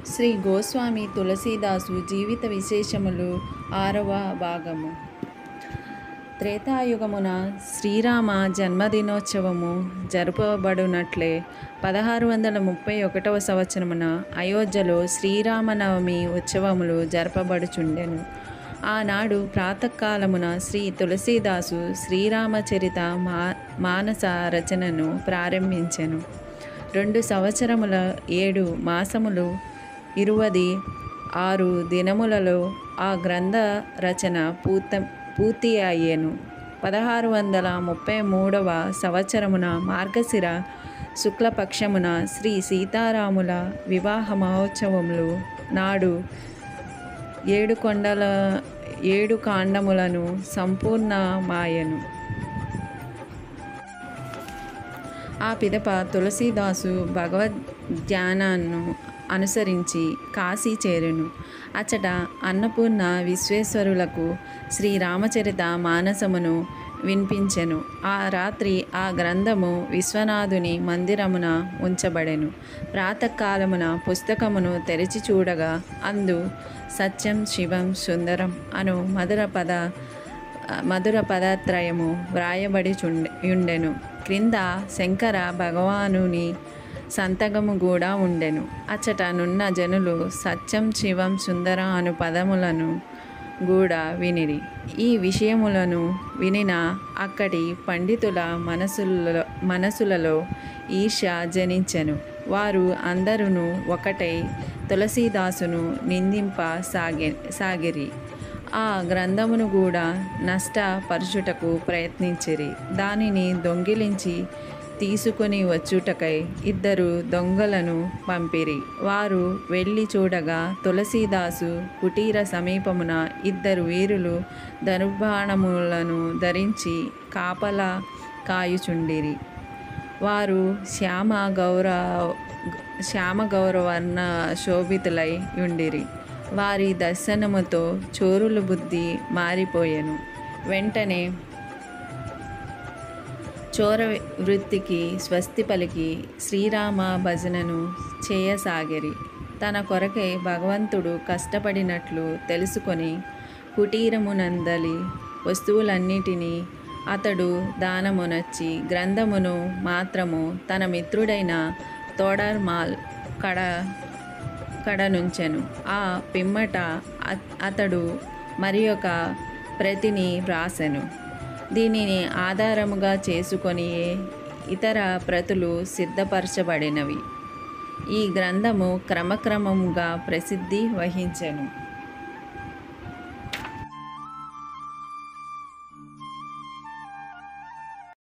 శ్రీ గోస్వామి తులసీదాసు జీవిత విశేషములు ఆరవ భాగము త్రేతాయుగమున శ్రీరామ జన్మదినోత్సవము జరుపబడునట్లే పదహారు వందల ముప్పై ఒకటవ సంవత్సరమున అయోధ్యలో శ్రీరామనవమి ఉత్సవములు జరపబడుచుండెను ఆనాడు ప్రాతకాలమున శ్రీ తులసీదాసు శ్రీరామచరిత మా మానస రచనను ప్రారంభించెను రెండు సంవత్సరముల ఏడు మాసములు ఇరువది ఆరు దినములలో ఆ గ్రంథ రచన పూత పూర్తి అయ్యేను పదహారు వందల ముప్పై మూడవ సంవత్సరమున మార్గశిర శుక్లపక్షమున శ్రీ సీతారాముల వివాహ మహోత్సవములు నాడు ఏడు కొండల ఏడు కాండములను సంపూర్ణమాయను ఆ పిదప తులసీదాసు భగవద్ ధ్యానాన్ని అనుసరించి కాశీ చేరెను అచ్చట అన్నపూర్ణ విశ్వేశ్వరులకు శ్రీరామచరిత మానసమును వినిపించెను ఆ రాత్రి ఆ గ్రంథము విశ్వనాథుని మందిరమున ఉంచబడెను ప్రాతకాలమున పుస్తకమును తెరిచి చూడగా అందు సత్యం శివం సుందరం అను మధుర పద మధుర పదత్రయము వ్రాయబడి చుండె ఉండెను క్రింద శంకర భగవానుని సంతకము కూడా ఉండెను అచ్చట నున్న జనులు సత్యం శివం సుందర అను పదములను కూడా వినిరి ఈ విషయములను వినిన అక్కడి పండితుల మనసులలో మనసులలో ఈర్ష్య జనించెను వారు అందరును ఒకటై తులసీదాసును నిందింప సాగే సాగిరి ఆ గ్రంథమును కూడా నష్టపరచుటకు ప్రయత్నించిరి దానిని దొంగిలించి తీసుకొని వచ్చుటకై ఇద్దరు దొంగలను పంపిరి వారు వెళ్ళి చూడగా తులసీదాసు కుటీర సమీపమున ఇద్దరు వీరులు ధనుర్బాణములను ధరించి కాపలా కాయుచుండిరి వారు శ్యామ గౌర శ్యామ గౌరవర్ణ శోభితులై ఉండిరి వారి దర్శనముతో చోరుల బుద్ధి మారిపోయెను వెంటనే చోర వృత్తికి స్వస్తి పలికి శ్రీరామ భజనను చేయసాగిరి తన కొరకై భగవంతుడు కష్టపడినట్లు తెలుసుకొని కుటీరమునందలి వస్తువులన్నిటినీ అతడు దానమునచ్చి గ్రంథమును మాత్రము తన మిత్రుడైన తోడర్మాల్ కడ కడనుంచెను ఆ పిమ్మట అతడు మరి ఒక ప్రతిని వ్రాసెను దీనిని ఆధారముగా చేసుకొని ఇతర ప్రతులు సిద్ధపరచబడినవి ఈ గ్రంథము క్రమక్రమముగా ప్రసిద్ధి వహించెను